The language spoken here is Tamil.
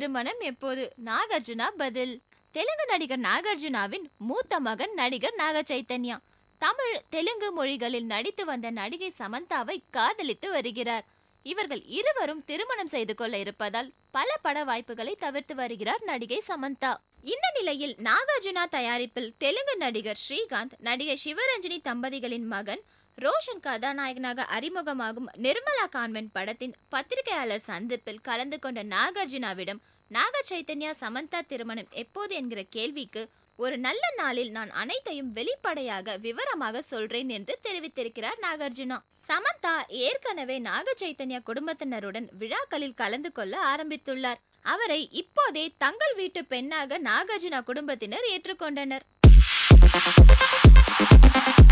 திருமணம் எப்போது நாகார்ஜுனா பதில் தெலுங்கு நடிகர் நாகார்ஜுனாவின் மூத்த மகன் நடிகர் நாக சைத்தன்யா தமிழ் தெலுங்கு மொழிகளில் நடித்து வந்த நடிகை சமந்தாவை காதலித்து வருகிறார் இவர்கள் இருவரும் திருமணம் செய்து கொள்ள இருப்பதால் பல பட வாய்ப்புகளை தவிர்த்து வருகிறார் நடிகை சமந்தா இந்த நிலையில் நாகார்ஜுனா தயாரிப்பில் தெலுங்கு நடிகர் ஸ்ரீகாந்த் நடிகை சிவரஞ்சனி தம்பதிகளின் மகன் ரோஷன் கதாநாயகனாக அறிமுகமாகும் நிர்மலா கான்வென்ட் படத்தின் பத்திரிகையாளர் சந்திப்பில் கலந்து கொண்ட நாகார்ஜுனாவிடம் நாக சைத்தன்யா சமந்தா திருமணம் எப்போது என்கிற கேள்விக்கு ஒரு நல்ல நாளில் நான் அனைத்தையும் வெளிப்படையாக விவரமாக சொல்றேன் என்று தெரிவித்திருக்கிறார் நாகார்ஜுனா சமந்தா ஏற்கனவே நாக சைத்தன்யா குடும்பத்தினருடன் விழாக்களில் கலந்து கொள்ள ஆரம்பித்துள்ளார் அவரை இப்போதே தங்கள் வீட்டு பெண்ணாக நாகார்ஜுனா குடும்பத்தினர் ஏற்றுக்கொண்டனர்